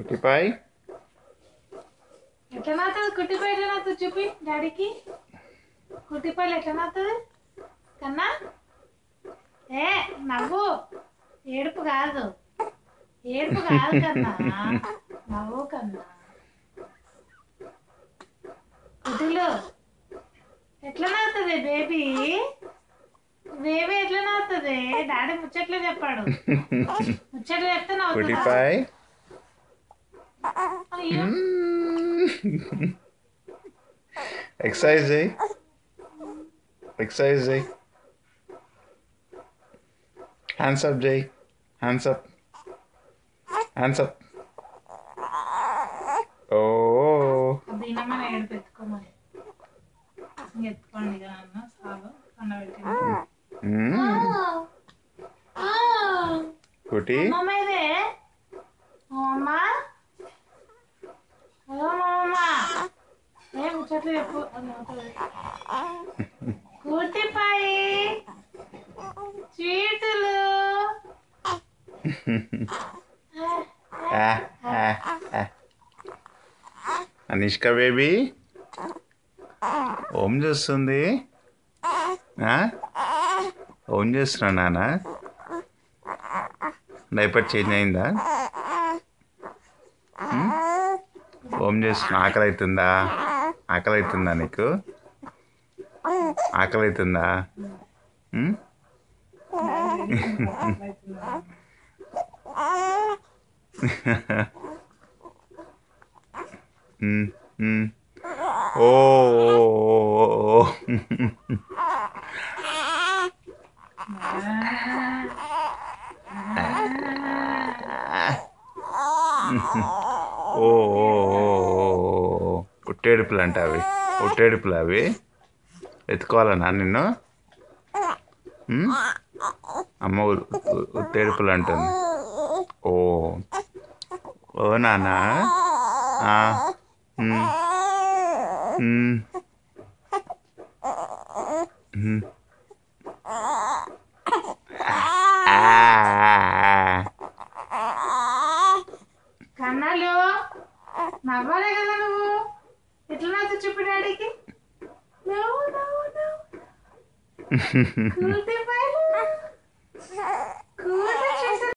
కుట్టిపాయ్ ఎట్లా నాతుంది కుట్టిపాయ ఎట్లా నాతుంది చూపి డాడీకి కుట్టిపాయలు ఎట్లా నాతుంది కన్నా ఏ నవ్వు ఏడుపు కాదు ఏడుపు కాదు కన్నా నవ్వు కన్నా కుటిలు ఎట్లా నవ్వుతుంది బేబీ బేబీ ఎట్లా నవ్వుతుంది డాడీ ముచ్చట్లు చెప్పాడు ముచ్చట్లు చెప్తే నవ్వుతుందా కుట్టిపాయ్ అయ్యో ఎక్సర్సైజ్ చేయి ఎక్సర్సైజ్ చేయి హ్యాండ్స్ అప్ చేయి హ్యాండ్స్ అప్ హ్యాండ్స్ అప్ ఓ దీనమ్మని ఏడుపు ఎత్తుకోమని ఎత్తుకోండి ఇక నాన్న చాలు పండబెట్టింది కుటి అమ్మమ్మ ఇదే అమ్మమ్మ అదో అమ్మమ్మ ఏ ముచ్చట్లు చెప్పు అది అవుతుంది కూటిపాయి చీటులు అనుష్క బేబీ ఓం చేస్తుంది ఆ? ఓం చేస్తున్నా నాన్న డైపర్ చేంజ్ అయిందా ఉమ్? ఓం చేస్తున్నా ఆకలి అవుతుందా ఆకలి అవుతుందా నీకు ఆకలి అవుతుందా ఉమ్? ఉమ్, ఉమ్. ఓ ఓ, ఓ, ఓ. ఓ ఓ, ఓ, ఓ. ఉట్టేడుపులు అంట అవి ఉట్టేడుపులు అవి ఎత్తుకోవాలన్నా నిన్ను ఉమ్? అమ్మ ఉ- ఉ- ఉట్టేడుపులు అంటుంది ఓ ఓ నాన్న ఆ, ఉమ్, ఉమ్, ఉమ్. ఆ, కన్నాలు నవ్వాలే కదా నువ్వు ఎట్లా నవ్వుతూ చెప్పు డాడీకి నవ్వు నవ్వు నవ్వు కూటిపాయలు కూటి